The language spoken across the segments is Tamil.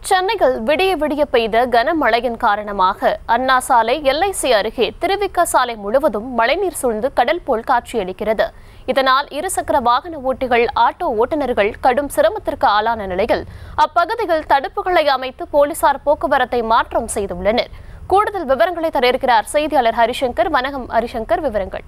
சென்னையில் விடிய விடிய பெய்த கனமழையின் காரணமாக அண்ணா சாலை எல்ஐசி அருகே திருவிக்க சாலை முழுவதும் மழைநீர் சூழ்ந்து கடல் போல் காட்சியளிக்கிறது இதனால் இருசக்கர வாகன ஓட்டிகள் ஆட்டோ ஓட்டுநர்கள் கடும் சிரமத்திற்கு ஆளான நிலையில் அப்பகுதியில் தடுப்புகளை அமைத்து போலீசார் போக்குவரத்தை மாற்றம் செய்துள்ளனர் கூடுதல் விவரங்களை தர இருக்கிறார் செய்தியாளர் ஹரிசங்கர் வணக்கம் ஹரிசங்கர் விவரங்கள்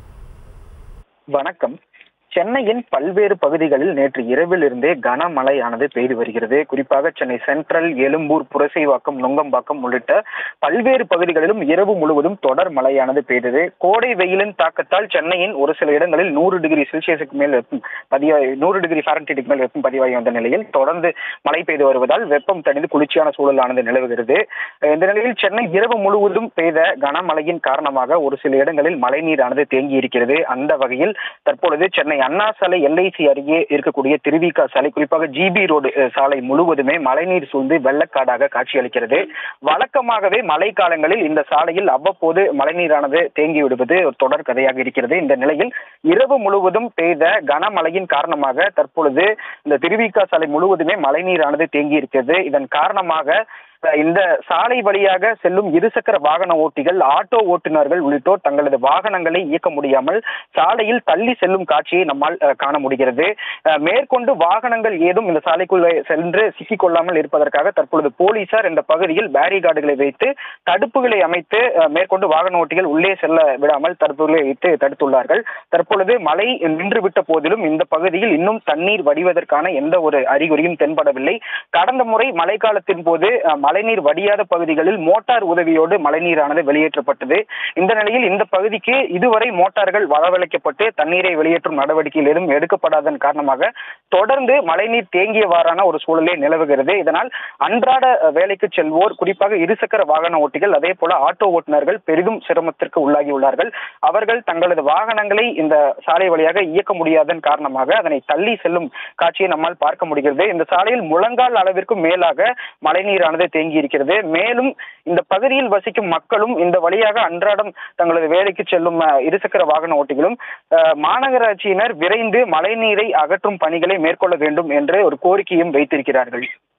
வணக்கம் சென்னையின் பல்வேறு பகுதிகளில் நேற்று இரவில் இருந்தே கனமழையானது பெய்து வருகிறது குறிப்பாக சென்னை சென்ட்ரல் எழும்பூர் புரசைவாக்கம் நுங்கம்பாக்கம் உள்ளிட்ட பல்வேறு பகுதிகளிலும் இரவு முழுவதும் தொடர் மழையானது பெய்தது கோடை வெயிலின் தாக்கத்தால் சென்னையின் ஒரு சில இடங்களில் நூறு டிகிரி செல்சியஸுக்கு மேல் வெப்பம் பதிவாகி நூறு டிகிரி ஃபாரன்ஹீட்டுக்கு மேல் வெப்பம் பதிவாகி வந்த நிலையில் தொடர்ந்து மழை பெய்து வருவதால் வெப்பம் தணிந்து குளிர்ச்சியான சூழலானது நிலவுகிறது இந்த நிலையில் சென்னை இரவு முழுவதும் பெய்த கனமழையின் காரணமாக ஒரு சில இடங்களில் மழைநீரானது தேங்கி இருக்கிறது அந்த வகையில் தற்பொழுது சென்னை அண்ணா சாலை எல்ஐசி அருகே இருக்கக்கூடிய திருவிகா சாலை குறிப்பாக ஜிபி ரோடு அஹ், சாலை முழுவதுமே மழைநீர் சூழ்ந்து வெள்ளக்காடாக காட்சியளிக்கிறது வழக்கமாகவே மழை காலங்களில் இந்த சாலையில் அவ்வப்போது மழைநீரானது தேங்கி விடுவது ஒரு தொடர் கதையாக இருக்கிறது இந்த நிலையில் இரவு முழுவதும் பெய்த கனமழையின் காரணமாக தற்பொழுது இந்த திருவிகா சாலை முழுவதுமே மழைநீரானது தேங்கி இருக்கிறது இதன் காரணமாக அஹ், இந்த சாலை வழியாக செல்லும் இருசக்கர வாகன ஓட்டிகள் ஆட்டோ ஓட்டுநர்கள் உள்ளிட்டோர் தங்களது வாகனங்களை இயக்க முடியாமல் சாலையில் தள்ளி செல்லும் காட்சியை நம்மால் அஹ், காண முடிகிறது அஹ், மேற்கொண்டு வாகனங்கள் ஏதும் இந்த சாலைக்குள்ளே சென்று சிக்கிக் கொள்ளாமல் இருப்பதற்காக தற்பொழுது போலீசார் இந்த பகுதியில் பேரிகார்டுகளை வைத்து தடுப்புகளை அமைத்து அஹ், மேற்கொண்டு வாகன ஓட்டிகள் உள்ளே செல்ல விடாமல் தடுப்புகளை வைத்து தடுத்துள்ளார்கள் தற்பொழுது மழை நின்றுவிட்ட போதிலும் இந்த பகுதியில் இன்னும் தண்ணீர் வடிவதற்கான எந்த ஒரு அறிகுறியும் தென்படவில்லை கடந்த முறை மழைக்காலத்தின் போது அஹ், மழைநீர் வடியாத பகுதிகளில் மோட்டார் உதவியோடு மழைநீரானது வெளியேற்றப்பட்டது இந்த நிலையில் இந்த பகுதிக்கு இதுவரை மோட்டார்கள் வரவழைக்கப்பட்டு தண்ணீரை வெளியேற்றும் நடவடிக்கையில் எதுவும் எடுக்கப்படாதன் காரணமாக தொடர்ந்து மழைநீர் தேங்கியவாறான ஒரு சூழலே நிலவுகிறது இதனால் அன்றாட அஹ், வேலைக்கு செல்வோர் குறிப்பாக இருசக்கர வாகன ஓட்டிகள் அதே போல ஆட்டோ ஓட்டுநர்கள் பெரிதும் சிரமத்திற்கு உள்ளாகியுள்ளார்கள் அவர்கள் தங்களது வாகனங்களை இந்த சாலை வழியாக இயக்க முடியாதன் காரணமாக அதனை தள்ளி செல்லும் காட்சியை நம்மால் பார்க்க முடிகிறது இந்த சாலையில் முழங்கால் அளவிற்கும் மேலாக மழைநீரானது தேங்கி இருக்கிறது மேலும் இந்த பகுதியில் வசிக்கும் மக்களும் இந்த வழியாக அன்றாடம் தங்களது வேலைக்கு செல்லும் அஹ், இருசக்கர வாகன ஓட்டிகளும் அஹ், மாநகராட்சியினர் விரைந்து மழைநீரை அகற்றும் பணிகளை மேற்கொள்ள வேண்டும் என்று ஒரு கோரிக்கையும் வைத்திருக்கிறார்கள்